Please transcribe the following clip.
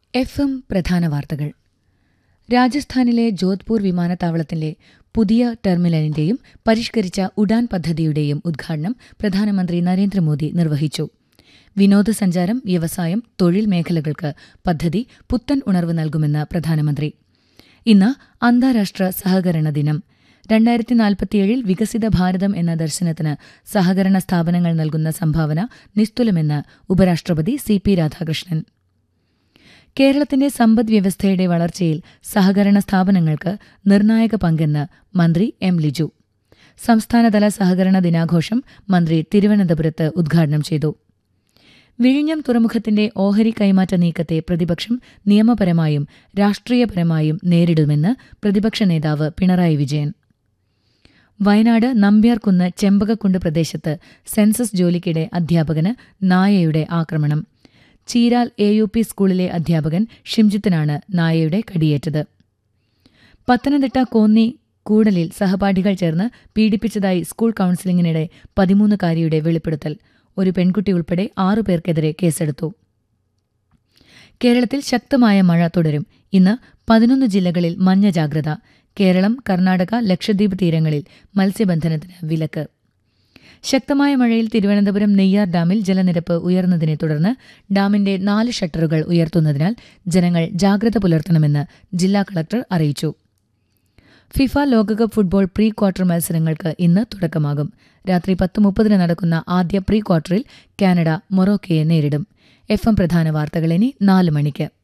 F M പ്രധാന വാർത്തകൾ രാജസ്ഥാനിലെ ജോധ്പൂർ വിമാനത്താവളത്തിലെ പുതിയ ടെർമിനലിന്റെയും പരിഷ്കരിച്ച ഉഡാൻ പദ്ധതിയുടെയും ഉദ്ഘാടനം പ്രധാനമന്ത്രി നരേന്ദ്രമോദി നിർവഹിച്ചു വിനോദസഞ്ചാരം വ്യവസായം തൊഴിൽ മേഖലകൾക്ക് പദ്ധതി പുത്തൻ ഉണർവ് നൽകുമെന്ന് പ്രധാനമന്ത്രി ഇന്ന് അന്താരാഷ്ട്ര സഹകരണ ദിനം രണ്ടായിരത്തി നാൽപ്പത്തിയേഴിൽ വികസിത ഭാരതം എന്ന ദർശനത്തിന് സഹകരണ സ്ഥാപനങ്ങൾ നൽകുന്ന സംഭാവന നിസ്തുലമെന്ന് ഉപരാഷ്ട്രപതി സി പി രാധാകൃഷ്ണൻ കേരളത്തിന്റെ സമ്പദ് വ്യവസ്ഥയുടെ വളർച്ചയിൽ സഹകരണ സ്ഥാപനങ്ങൾക്ക് നിർണായക പങ്കെന്ന് മന്ത്രി എം ലിജു സംസ്ഥാനതല സഹകരണ ദിനാഘോഷം മന്ത്രി തിരുവനന്തപുരത്ത് ഉദ്ഘാടനം ചെയ്തു വിഴിഞ്ഞം തുറമുഖത്തിന്റെ ഓഹരി കൈമാറ്റ നീക്കത്തെ പ്രതിപക്ഷം നിയമപരമായും രാഷ്ട്രീയപരമായും നേരിടുമെന്ന് പ്രതിപക്ഷ നേതാവ് പിണറായി വിജയൻ വയനാട് നമ്പ്യാർകുന്ന് ചെമ്പകക്കുണ്ട് പ്രദേശത്ത് സെൻസസ് ജോലിക്കിടെ അധ്യാപകന് നായയുടെ ആക്രമണം ചീരാൽ എ യു പി സ്കൂളിലെ അധ്യാപകൻ ഷിംജിത്തിനാണ് നായയുടെ കടിയേറ്റത് പത്തനംതിട്ട കോന്നി കൂടലിൽ സഹപാഠികൾ ചേർന്ന് പീഡിപ്പിച്ചതായി സ്കൂൾ കൌൺസിലിംഗിനിടെ പതിമൂന്നുകാരിയുടെ വെളിപ്പെടുത്തൽ ഒരു പെൺകുട്ടി ഉൾപ്പെടെ ആറുപേർക്കെതിരെ കേസെടുത്തു കേരളത്തിൽ ശക്തമായ മഴ തുടരും ഇന്ന് പതിനൊന്ന് ജില്ലകളിൽ മഞ്ഞ ജാഗ്രത കേരളം കർണാടക ലക്ഷദ്വീപ് തീരങ്ങളിൽ മത്സ്യബന്ധനത്തിന് വിലക്ക് ശക്തമായ മഴയിൽ തിരുവനന്തപുരം നെയ്യാർ ഡാമിൽ ജലനിരപ്പ് ഉയർന്നതിനെ തുടർന്ന് ഡാമിന്റെ നാല് ഷട്ടറുകൾ ഉയർത്തുന്നതിനാൽ ജനങ്ങൾ ജാഗ്രത പുലർത്തണമെന്ന് ജില്ലാ കളക്ടർ അറിയിച്ചു ഫിഫ ലോകകപ്പ് ഫുട്ബോൾ പ്രീ ക്വാർട്ടർ മത്സരങ്ങൾക്ക് ഇന്ന് തുടക്കമാകും രാത്രി പത്ത് മുപ്പതിന് നടക്കുന്ന ആദ്യ പ്രീ ക്വാർട്ടറിൽ കാനഡ മൊറോക്കയെ നേരിടും എഫ് എം പ്രധാന വാർത്തകൾ ഇനി നാല് മണിക്ക്